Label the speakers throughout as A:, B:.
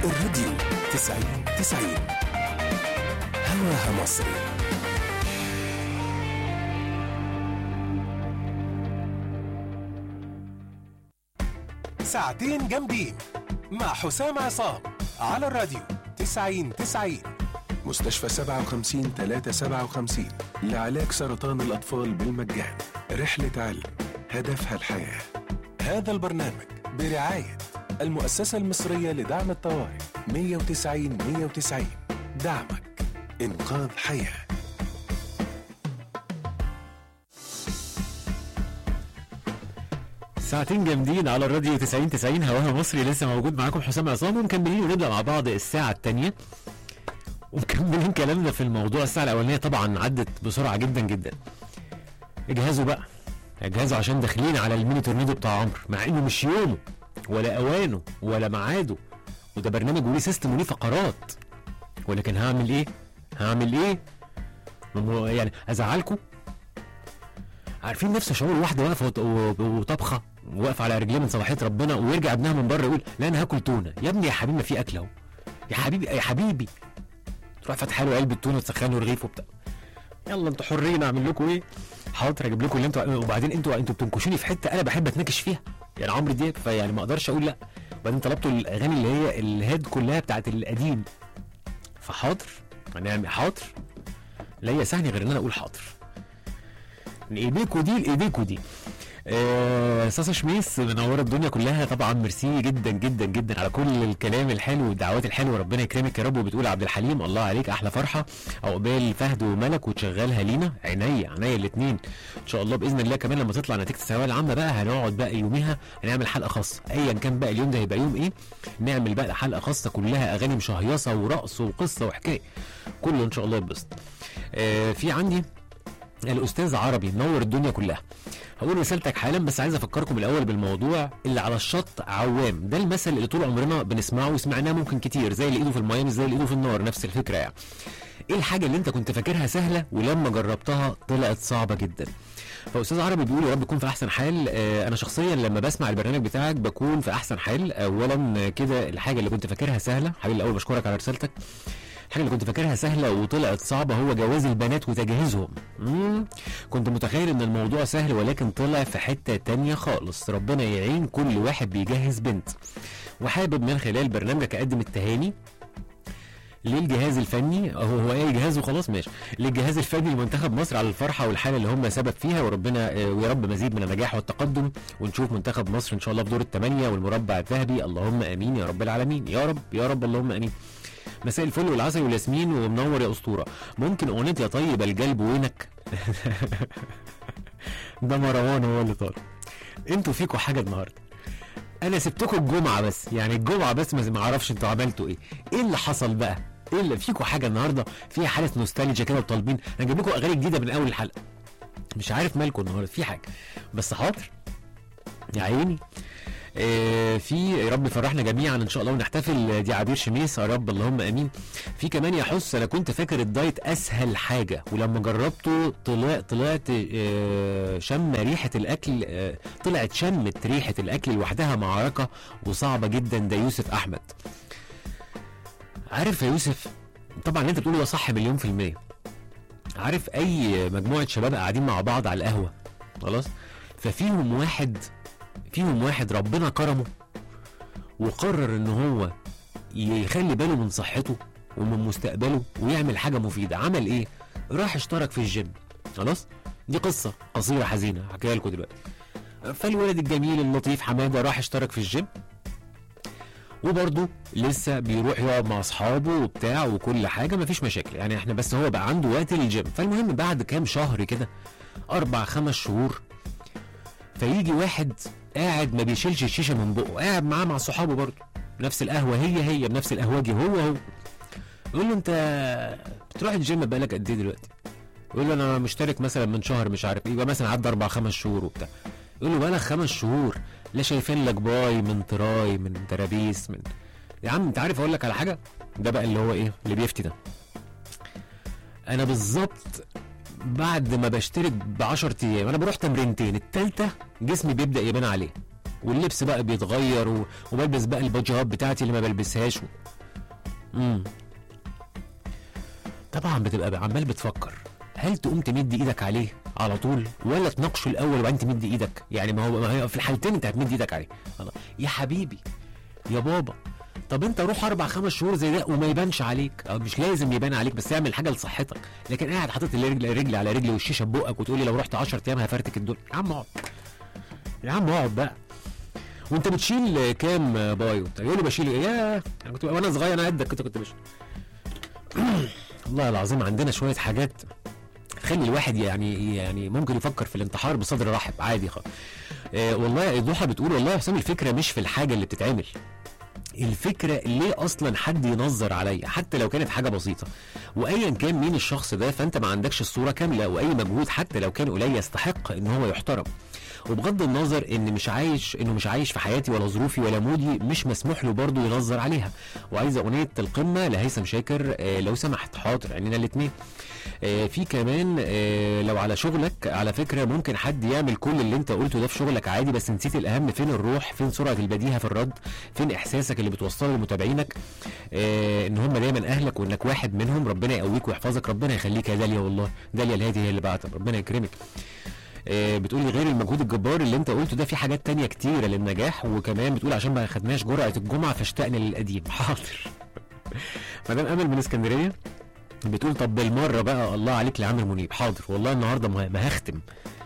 A: الراديو تسعين تسعين هواها مصري ساعتين جامدين مع حسام عصام على الراديو تسعين تسعين مستشفى سبعة وخمسين تلاتة سبعة وخمسين لعلاج سرطان الأطفال بالمجان رحلة علم هدفها الحياة هذا البرنامج برعاية المؤسسة المصرية لدعم الطوارئ 190 190 دعمك إنقاذ حياه
B: ساعتين جامدين على الراديو 90 90 هواها مصري لسه موجود معاكم حسام عصام ومكملين ونبدا مع بعض الساعه الثانيه ومكملين كلامنا في الموضوع الساعه الاولانيه طبعا عدت بسرعه جدا جدا اجهزوا بقى اجهزوا عشان داخلين على الميني تورنيدو بتاع عمرو مع انه مش يومه ولا اوانه ولا ميعاده وده برنامج وليه سيستم وليه فقرات ولكن هعمل ايه هعمل ايه مم- يعني ازعلكم عارفين نفس شعور واحده واقفه وط- و- وطبخه واقفه على رجليه من صباحيه ربنا ويرجع ابنها من بره يقول لا انا هاكل تونه يا ابني يا حبيبي ما في اكل اهو يا حبيبي يا حبيبي تروح فاتحه له علبه تونه وتسخنه رغيف وبتاع يلا انتوا حرين اعمل لكم ايه حاضر اجيب لكم اللي انتوا وبعدين انتوا انتوا بتنكشوني في حته انا بحب اتناكش فيها يعني عمرو دياب فيعني ما اقدرش اقول لا وبعدين طلبتوا الاغاني اللي هي الهيد كلها بتاعت القديم فحاضر هنعمل حاضر لا يسعني غير ان انا اقول حاضر من ايديكوا دي لايديكوا دي آه ساسا شميس منوره الدنيا كلها طبعا ميرسي جدا جدا جدا على كل الكلام الحلو والدعوات الحلوه ربنا يكرمك يا رب وبتقول عبد الحليم الله عليك احلى فرحه عقبال فهد وملك وتشغلها لينا عينيا عينيا الاثنين ان شاء الله باذن الله كمان لما تطلع نتيجه الثانويه العامه بقى هنقعد بقى يوميها هنعمل حلقه خاصه ايا كان بقى اليوم ده هيبقى يوم ايه نعمل بقى حلقه خاصه كلها اغاني مشهيصه ورقص وقصه وحكايه كله ان شاء الله يتبسط آه في عندي الاستاذ عربي منور الدنيا كلها هقول رسالتك حالا بس عايز افكركم الاول بالموضوع اللي على الشط عوام ده المثل اللي طول عمرنا بنسمعه وسمعناه ممكن كتير زي اللي ايده في الميه مش زي اللي ايده في النار نفس الفكره يعني ايه الحاجه اللي انت كنت فاكرها سهله ولما جربتها طلعت صعبه جدا فاستاذ عربي بيقول يا رب تكون في احسن حال آه، انا شخصيا لما بسمع البرنامج بتاعك بكون في احسن حال اولا آه، كده الحاجه اللي كنت فاكرها سهله حبيبي الاول بشكرك على رسالتك الحاجه اللي كنت فاكرها سهله وطلعت صعبه هو جواز البنات وتجهيزهم مم. كنت متخيل ان الموضوع سهل ولكن طلع في حته تانية خالص ربنا يعين كل واحد بيجهز بنت وحابب من خلال برنامجك اقدم التهاني للجهاز الفني هو هو ايه جهاز وخلاص ماشي للجهاز الفني لمنتخب مصر على الفرحه والحاله اللي هم سبب فيها وربنا آه، ويا رب مزيد من النجاح والتقدم ونشوف منتخب مصر ان شاء الله في دور الثمانيه والمربع الذهبي اللهم امين يا رب العالمين يا رب يا رب اللهم امين مساء الفل والعسل والياسمين ومنور يا اسطوره ممكن اغنيه يا طيب القلب وينك ده مروان هو اللي طالب انتوا فيكوا حاجه النهارده انا سبتكم الجمعه بس يعني الجمعه بس ما ما اعرفش انتوا عملتوا ايه ايه اللي حصل بقى ايه اللي فيكوا حاجه النهارده فيها حاله نوستالجيا كده وطالبين انا جايب لكم اغاني جديده من اول الحلقه مش عارف مالكم النهارده في حاجه بس حاضر يا عيني آه، في يا رب يفرحنا جميعا ان شاء الله ونحتفل دي عبير شميس يا رب اللهم امين في كمان يا حس انا كنت فاكر الدايت اسهل حاجه ولما جربته طلع طلعت آه، شم ريحه الاكل آه، طلعت شمت ريحه الاكل لوحدها معركه وصعبه جدا ده يوسف احمد عارف يا يوسف طبعا اللي انت بتقوله ده صح مليون في الميه عارف اي مجموعه شباب قاعدين مع بعض على القهوه خلاص ففيهم واحد فيهم واحد ربنا كرمه وقرر ان هو يخلي باله من صحته ومن مستقبله ويعمل حاجه مفيده عمل ايه راح اشترك في الجيم خلاص دي قصه قصيره حزينه هحكيها لكم دلوقتي فالولد الجميل اللطيف حماده راح اشترك في الجيم وبرضه لسه بيروح يقعد مع اصحابه وبتاع وكل حاجه مفيش مشاكل يعني احنا بس هو بقى عنده وقت للجيم فالمهم بعد كام شهر كده اربع خمس شهور فيجي واحد قاعد ما بيشيلش الشيشه من بقه قاعد معاه مع صحابه برضه نفس القهوه هي هي بنفس القهوجي هو هو يقول له انت بتروح الجيم بقالك قد ايه دلوقتي يقول له انا مشترك مثلا من شهر مش عارف ايه يبقى مثلا عدى اربع خمس شهور وبتاع يقول له بقالك خمس شهور لا شايفين لك باي من تراي من ترابيس من يا عم انت عارف اقول لك على حاجه ده بقى اللي هو ايه اللي بيفتي ده انا بالظبط بعد ما بشترك ب 10 ايام انا بروح تمرينتين التالتة جسمي بيبدا يبان عليه واللبس بقى بيتغير و... وبلبس بقى الباجيهات بتاعتي اللي ما بلبسهاش و... امم طبعا بتبقى عمال بتفكر هل تقوم تمد ايدك عليه على طول ولا تناقشه الاول وبعدين تمد ايدك يعني ما هو ما هي في الحالتين انت هتمد ايدك عليه الله. يا حبيبي يا بابا طب انت روح اربع خمس شهور زي ده وما يبانش عليك أو مش لازم يبان عليك بس اعمل حاجه لصحتك لكن قاعد حاطط الرجل رجل على رجلي والشيشه ببقك وتقول لي لو رحت 10 ايام هفرتك الدنيا يا عم اقعد يا عم اقعد بقى وانت بتشيل كام بايو يقول لي بشيل ايه يا انا كنت وانا صغير انا قدك كنت كنت بشيل والله العظيم عندنا شويه حاجات تخلي الواحد يعني يعني ممكن يفكر في الانتحار بصدر رحب عادي خالص آه والله ضحى بتقول والله يا حسام الفكره مش في الحاجه اللي بتتعمل الفكره ليه اصلا حد ينظر عليا حتى لو كانت حاجه بسيطه وايا كان مين الشخص ده فانت ما عندكش الصوره كامله واي مجهود حتى لو كان قليل يستحق ان هو يحترم وبغض النظر ان مش عايش انه مش عايش في حياتي ولا ظروفي ولا مودي مش مسموح له برضه ينظر عليها وعايزه اغنيه القمه لهيثم شاكر آه لو سمحت حاضر عينينا الاثنين آه في كمان آه لو على شغلك على فكره ممكن حد يعمل كل اللي انت قلته ده في شغلك عادي بس نسيت الاهم فين الروح فين سرعه البديهه في الرد فين احساسك اللي بتوصله لمتابعينك آه ان هم دايما اهلك وانك واحد منهم ربنا يقويك ويحفظك ربنا يخليك يا داليا والله داليا الهادي هي اللي بعتها ربنا يكرمك آه، بتقولي غير المجهود الجبار اللي انت قلته ده في حاجات تانية كتيرة للنجاح وكمان بتقول عشان ما خدناش جرعة الجمعة فاشتقنا للقديم حاضر مدام امل من اسكندرية بتقول طب بالمرة بقى الله عليك لعامر منيب حاضر والله النهاردة ما ما هختم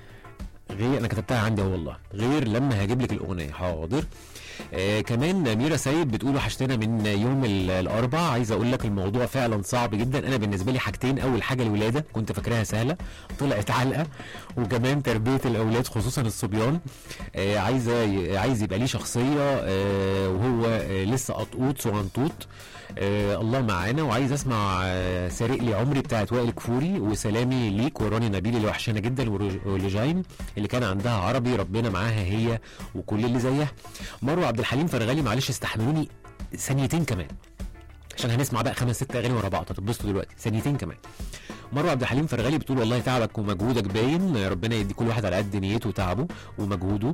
B: غير انا كتبتها عندي اهو والله غير لما هجيب لك الاغنيه حاضر آه كمان ميرا سيد بتقول وحشتنا من يوم ال- الاربع عايز اقول لك الموضوع فعلا صعب جدا انا بالنسبه لي حاجتين اول حاجه الولاده كنت فاكراها سهله طلعت علقه وكمان تربيه الاولاد خصوصا الصبيان آه عايزه ي- عايز يبقى ليه شخصيه آه وهو آه لسه قطقوط صغنطوط آه الله معانا وعايز اسمع آه سارق لي عمري بتاعت وائل كفوري وسلامي ليك وراني نبيل اللي وحشانه جدا ور- ولجاين اللي كان عندها عربي ربنا معاها هي وكل اللي زيها مروه عبد الحليم فرغلي معلش استحملوني ثانيتين كمان عشان هنسمع بقى خمس ست اغاني ورا بعض هتتبسطوا دلوقتي ثانيتين كمان مروه عبد الحليم فرغلي بتقول والله تعبك ومجهودك باين ربنا يدي كل واحد على قد نيته وتعبه ومجهوده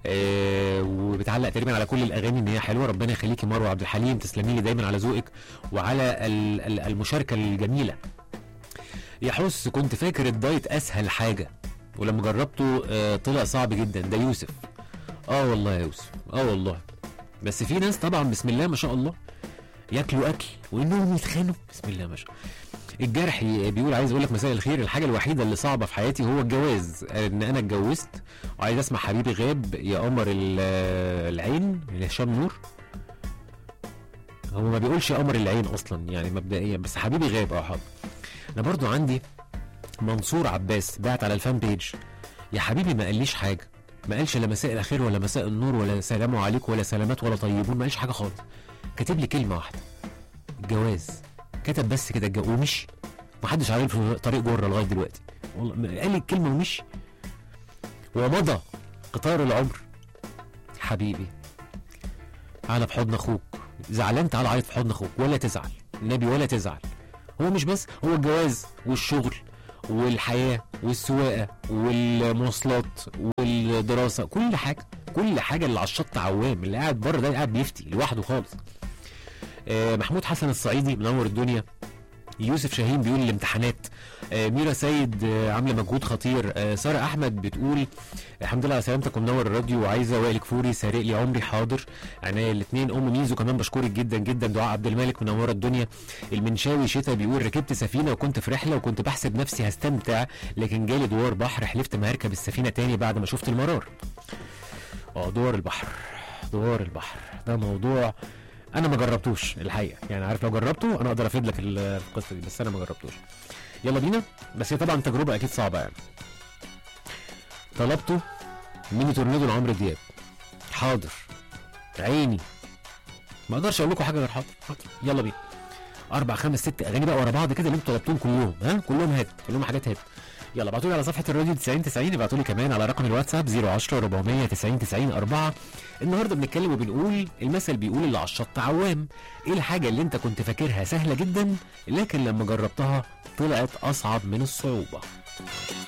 B: آه وبتعلق تقريبا على كل الاغاني ان هي حلوه ربنا يخليكي مروه عبد الحليم تسلمي لي دايما على ذوقك وعلى ال- ال- المشاركه الجميله يا حس كنت فاكر الدايت اسهل حاجه ولما جربته آه طلع صعب جدا ده يوسف اه والله يا يوسف اه والله بس في ناس طبعا بسم الله ما شاء الله ياكلوا اكل وانهم يتخانوا بسم الله ما شاء الله الجرح بيقول عايز اقول لك مساء الخير الحاجه الوحيده اللي صعبه في حياتي هو الجواز ان انا اتجوزت وعايز اسمع حبيبي غاب يا قمر ال- العين لهشام نور هو ما بيقولش يا قمر العين اصلا يعني مبدئيا بس حبيبي غاب اه حاضر انا برضو عندي منصور عباس بعت على الفان بيج يا حبيبي ما قاليش حاجه ما قالش لا مساء الخير ولا مساء النور ولا سلام عليكم ولا سلامات ولا طيبون ما قالش حاجه خالص كاتب لي كلمه واحده الجواز كتب بس كده الجو ومشي محدش عارف في طريق جره لغايه دلوقتي والله قال لي الكلمه ومشي ومضى قطار العمر حبيبي تعالى في حضن اخوك زعلان تعالى عيط في حضن اخوك ولا تزعل النبي ولا تزعل هو مش بس هو الجواز والشغل والحياه والسواقه والمواصلات والدراسه كل حاجه كل حاجه اللي على الشط عوام اللي قاعد بره ده قاعد بيفتي لوحده خالص آه، محمود حسن الصعيدي منور الدنيا يوسف شاهين بيقول الامتحانات آه، ميرا سيد آه، عامله مجهود خطير آه، ساره احمد بتقول الحمد لله على سلامتك ومنور الراديو وعايزه وائل كفوري سارق لي عمري حاضر عناية الاثنين ام ميزو كمان بشكرك جدا جدا دعاء عبد الملك منوره الدنيا المنشاوي شتا بيقول ركبت سفينه وكنت في رحله وكنت بحسب نفسي هستمتع لكن جالي دوار بحر حلفت ما هركب السفينه تاني بعد ما شفت المرار اه دوار البحر دوار البحر ده موضوع انا ما جربتوش الحقيقه يعني عارف لو جربته انا اقدر افيد لك ال- القصه دي بس انا ما جربتوش يلا بينا بس هي طبعا تجربه اكيد صعبه يعني طلبته ميني تورنيدو لعمرو دياب حاضر عيني ما اقدرش اقول لكم حاجه غير حاضر حاضر يلا بينا اربع خمس ست اغاني بقى ورا بعض كده اللي انتوا طلبتوهم كلهم ها كلهم هات كلهم حاجات هات يلا ابعتوا لي على صفحه الراديو 90 90 ابعتوا لي كمان على رقم الواتساب 010 490 90 4 النهارده بنتكلم وبنقول المثل بيقول اللي على الشط عوام ايه الحاجه اللي انت كنت فاكرها سهله جدا لكن لما جربتها طلعت اصعب من الصعوبه